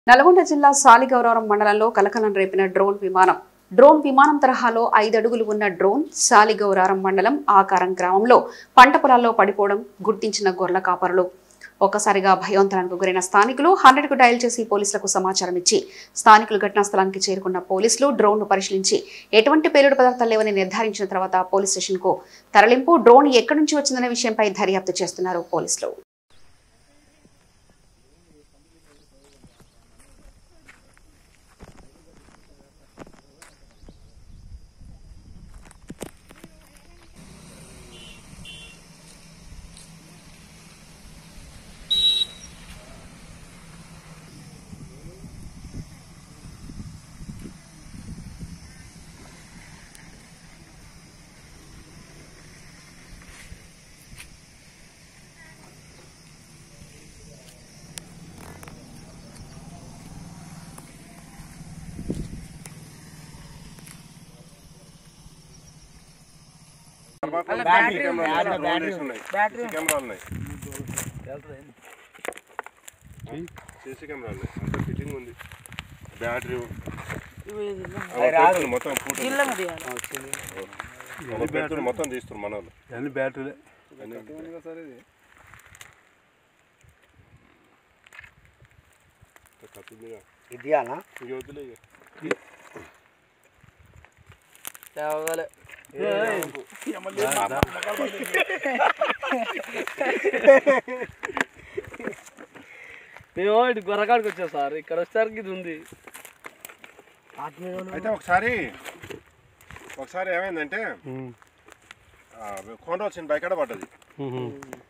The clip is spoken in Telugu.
నల్గొండ జిల్లా సాలిగౌరవరం మండలంలో కలకలం రేపిన డ్రోన్ విమానం డ్రోన్ విమానం తరహాలో ఐదు అడుగులు ఉన్న డ్రోన్ సాలిగౌరారం మండలం ఆకారం గ్రామంలో పంట పొలాల్లో పడిపోవడం గుర్తించిన గొర్రెల కాపరులు ఒక్కసారిగా భయోంతరానికి గురైన స్థానికులు హండ్రెడ్ కు డయల్ చేసి పోలీసులకు సమాచారం ఇచ్చి స్థానికులు ఘటనా స్థలానికి చేరుకున్న పోలీసులు డ్రోన్ ను పరిశీలించి ఎటువంటి పేలుడు పదార్థాలు లేవని నిర్ధారించిన తర్వాత పోలీస్ స్టేషన్ కు తరలింపు డ్రోన్ ఎక్కడి నుంచి వచ్చిందనే విషయంపై దర్యాప్తు చేస్తున్నారు పోలీసులు బ్యాటరీ కెమెరాలు ఉన్నాయి కెమెరాలు ఉన్నాయి సీసీ కెమెరాలు ఉన్నాయి అంత ఫిట్టింగ్ ఉంది బ్యాటరీ పెడుతుంది మొత్తం ఫోటో ఒక పెడుతుంది మొత్తం తీస్తున్నారు మన వాళ్ళు అన్ని బ్యాటరీలే కత్తిమీద ఇదియానా ఇక వద్దులే ఇక. మేము ఇటు గొర్రకాడికి వచ్చాం సార్ ఇక్కడ వచ్చేసరికి ఇది ఉంది అయితే ఒకసారి ఒకసారి ఏమైందంటే కొండ వచ్చిన బైక్ పడ్డది